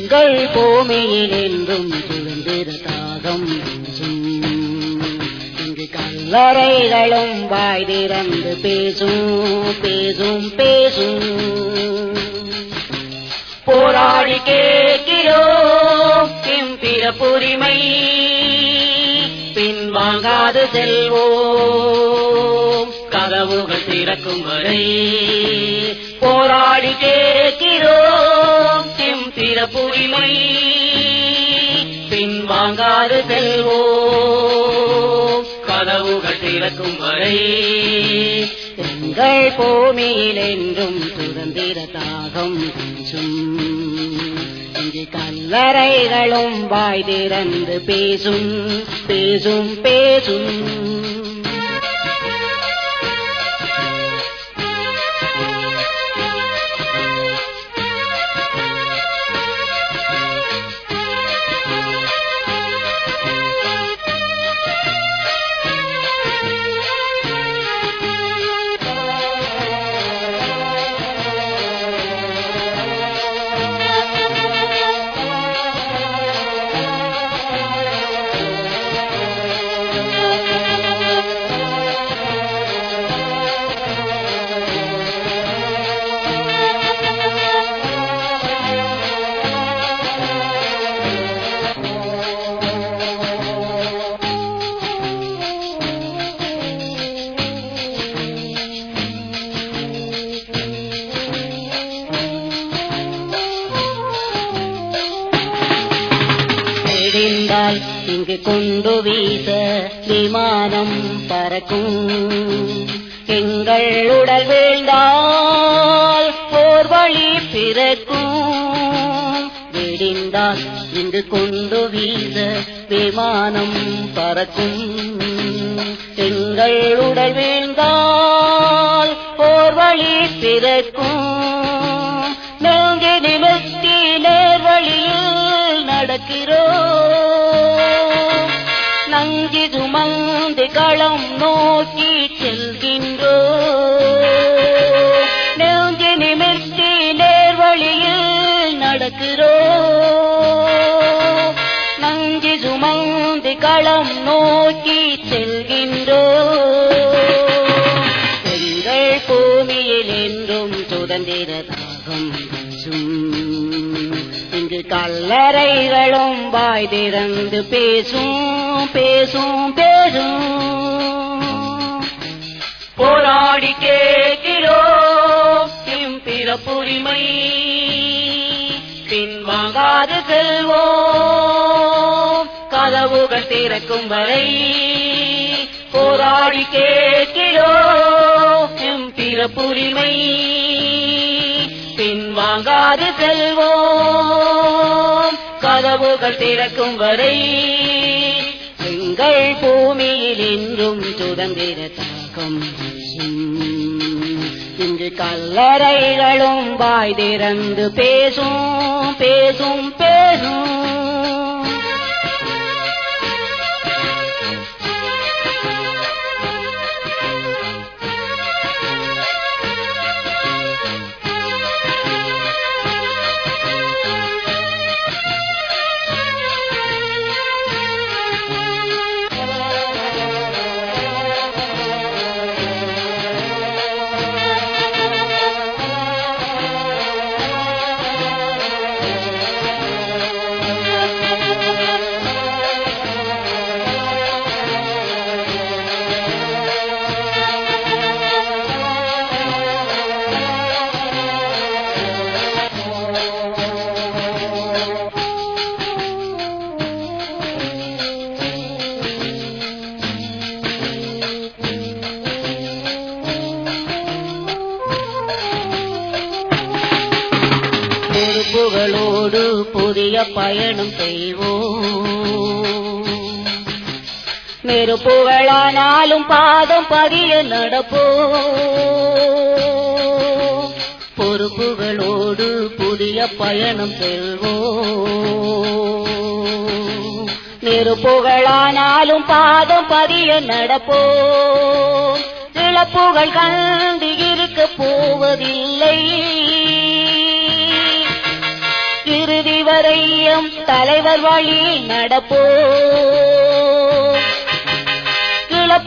எங்கள் பூமியில் என்றும் சுதந்திர தாகம் வீசும். இங்கு கல்லறைகளும் வாய் திறந்து பேசும் பேசும் பேசும் போராடி கேட்கிறோம் எம் பிறப்புரிமை பின்வாங்காது செல்வோம் கதவுகள் திறக்கும் வரை போராடி கேட்கிறோம் எம் பிறப்புரிமை பின்வாங்காது செல்வோம் கதவுகள் திறக்கும் வரை எங்கள் பூமியில் என்றும் சுதந்திர தாகம் வீசும் இங்கு கல்லறைகளும் வாய் திறந்து பேசும் பேசும் பேசும் தெரிந்தால் இங்கு கொண்டு வீச விமானம் பறக்கும் எங்கள் உடல் வீழ்ந்தால் ஓர் வழி பிறக்கும் விடிந்தால் இங்கு கொண்டு வீச விமானம் பறக்கும் எங்கள் உடல் வீழ்ந்தால் ஓர் வழி பிறக்கும் நெஞ்சு நிமித்தி நேர் வழியில் நடக்கிறோம் நஞ்சு சுமந்து களம் நோக்கி செல்கின்றோம் நெஞ்சு நிமித்தி நேர் வழியில் நடக்கிறோம் நஞ்சு சுமந்து களம் நோக்கி செல்கின்றோம் எங்கள் பூமியில் என்றும் சுதந்திர தாகம் வீசும் இங்கு கல்லறைகளும் வாய் திறந்து பேசும் பேசும் பேசும் போராடி கேட்கிறோம் எம் பிறப்புரிமை பின்வாங்காது செல்வோம் கதவுகள் திறக்கும் வரை போராடி கேட்கிறோம் எம் பிறப்புரிமை பின்வாங்காது செல்வோம் கதவுகள் திறக்கும் வரை எங்கள் பூமியில் என்றும் சுதந்திர தாகம் வீசும். இங்கு கல்லறைகளும் வாய் திறந்து பேசும் பேசும் பேசும் பொறுப்புகளோடு புதிய பயணம் செய்வோம் நெருப்புகளானாலும் பாதம் பதிய நடப்போம் பொறுப்புகளோடு புதிய பயணம் செல்வோம் நெருப்புகளானாலும் பாதம் பதிய நடப்போம் இழப்புகள் கண்டு இருக்க போவதில்லை இறுதி வரை தலைவர் வழி நடப்போம்